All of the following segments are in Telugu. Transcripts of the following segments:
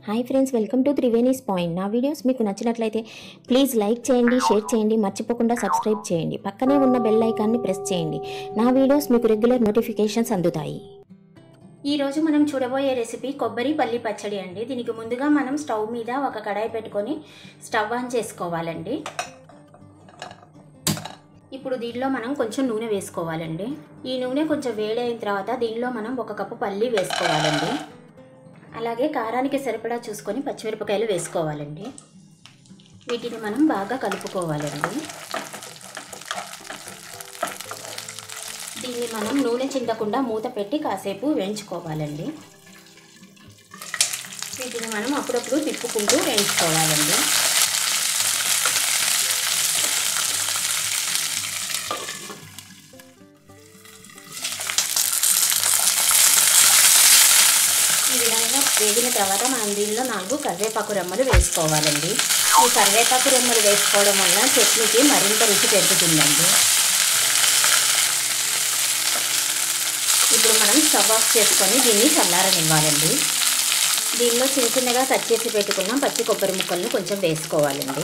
hi friends welcome to Triveni's point నా వీడియోస్ మీకు నచ్చినట్లయితే ప్లీజ్ లైక్ చేయండి షేర్ చేయండి మర్చిపోకుండా సబ్స్క్రైబ్ చేయండి పక్కనే ఉన్న బెల్ ఐకాన్ని ప్రెస్ చేయండి నా వీడియోస్ మీకు రెగ్యులర్ నోటిఫికేషన్స్ అందుతాయి ఈరోజు మనం చూడబోయే రెసిపీ కొబ్బరి పల్లి పచ్చడి అండి దీనికి ముందుగా మనం స్టవ్ మీద ఒక కడాయి పెట్టుకొని స్టవ్ ఆన్ చేసుకోవాలండి ఇప్పుడు దీనిలో మనం కొంచెం నూనె వేసుకోవాలండి ఈ నూనె కొంచెం వేడైన తర్వాత దీనిలో మనం ఒక కప్పు పల్లి వేసుకోవాలండి అలాగే కారానికి సరిపడా చూసుకొని పచ్చిమిరపకాయలు వేసుకోవాలండి వీటిని మనం బాగా కలుపుకోవాలండి దీన్ని మనం నూనె చిందకుండా మూత పెట్టి కాసేపు వేయించుకోవాలండి వీటిని మనం అప్పుడప్పుడు తిప్పుకుంటూ వేయించుకోవాలండి ఈ విధంగా వేగిన తర్వాత మనం దీనిలో నాలుగు కరివేపాకు రెమ్మలు వేసుకోవాలండి ఈ కరివేపాకు రెమ్మలు వేసుకోవడం వల్ల చట్నీకి మరింత రుచి పెరుగుతుందండి ఇప్పుడు మనం స్టవ్ ఆఫ్ చేసుకొని దీన్ని చల్లారనివ్వాలండి దీనిలో చిన్న చిన్నగా కట్ చేసి పెట్టుకున్న పచ్చి కొబ్బరి ముక్కలను కొంచెం వేసుకోవాలండి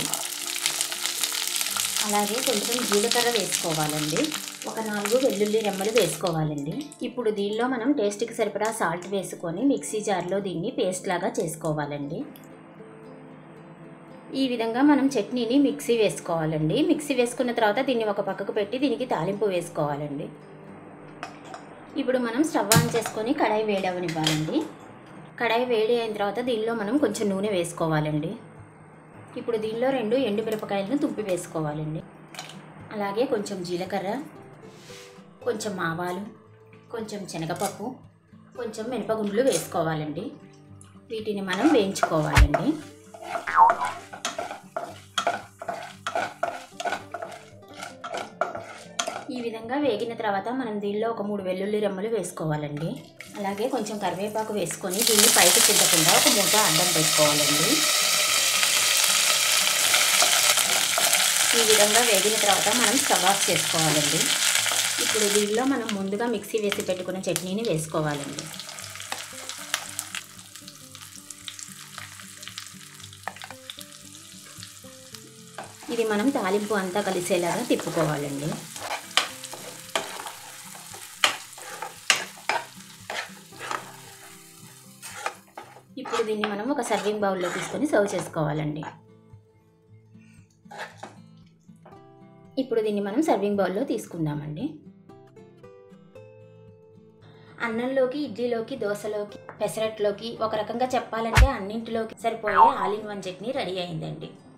అలాగే కొంచెం జీలకర్ర వేసుకోవాలండి ఒక నాలుగు వెల్లుల్లి రెమ్మలు వేసుకోవాలండి ఇప్పుడు దీనిలో మనం టేస్ట్కి సరిపడా సాల్ట్ వేసుకొని మిక్సీ జార్లో దీన్ని పేస్ట్ లాగా చేసుకోవాలండి ఈ విధంగా మనం చట్నీని మిక్సీ వేసుకోవాలండి మిక్సీ వేసుకున్న తర్వాత దీన్ని ఒక పక్కకు పెట్టి దీనికి తాలింపు వేసుకోవాలండి ఇప్పుడు మనం స్టవ్ ఆన్ చేసుకొని కడాయి వేడవనివ్వాలండి కడాయి వేడి అయిన తర్వాత దీనిలో మనం కొంచెం నూనె వేసుకోవాలండి ఇప్పుడు దీనిలో రెండు ఎండు మిరపకాయలను తుంపి వేసుకోవాలండి అలాగే కొంచెం జీలకర్ర కొంచెం ఆవాలు కొంచెం శనగపప్పు కొంచెం మినపగుండ్లు వేసుకోవాలండి వీటిని మనం వేయించుకోవాలండి ఈ విధంగా వేగిన తర్వాత మనం దీనిలో ఒక మూడు వెల్లుల్లి రెమ్మలు వేసుకోవాలండి అలాగే కొంచెం కరివేపాకు వేసుకొని దీన్ని పైకి చింతకుండా ఒక మూట అడ్డం పెట్టుకోవాలండి ఈ విధంగా వేగిన తర్వాత మనం స్టవ్ ఆఫ్ చేసుకోవాలండి ఇప్పుడు దీనిలో మనం ముందుగా మిక్సీ వేసి పెట్టుకున్న చట్నీని వేసుకోవాలండి ఇది మనం తాలింపు అంతా కలిసేలాగా తిప్పుకోవాలండి ఇప్పుడు దీన్ని మనం ఒక సర్వింగ్ బౌల్లో తీసుకొని సర్వ్ చేసుకోవాలండి ఇప్పుడు దీన్ని మనం సర్వింగ్ బౌల్లో తీసుకుందామండి అన్నంలోకి ఇడ్లీలోకి దోశలోకి పెసరట్లోకి ఒక రకంగా చెప్పాలంటే అన్నింటిలోకి సరిపోయే all in one chutney ready అయిందండి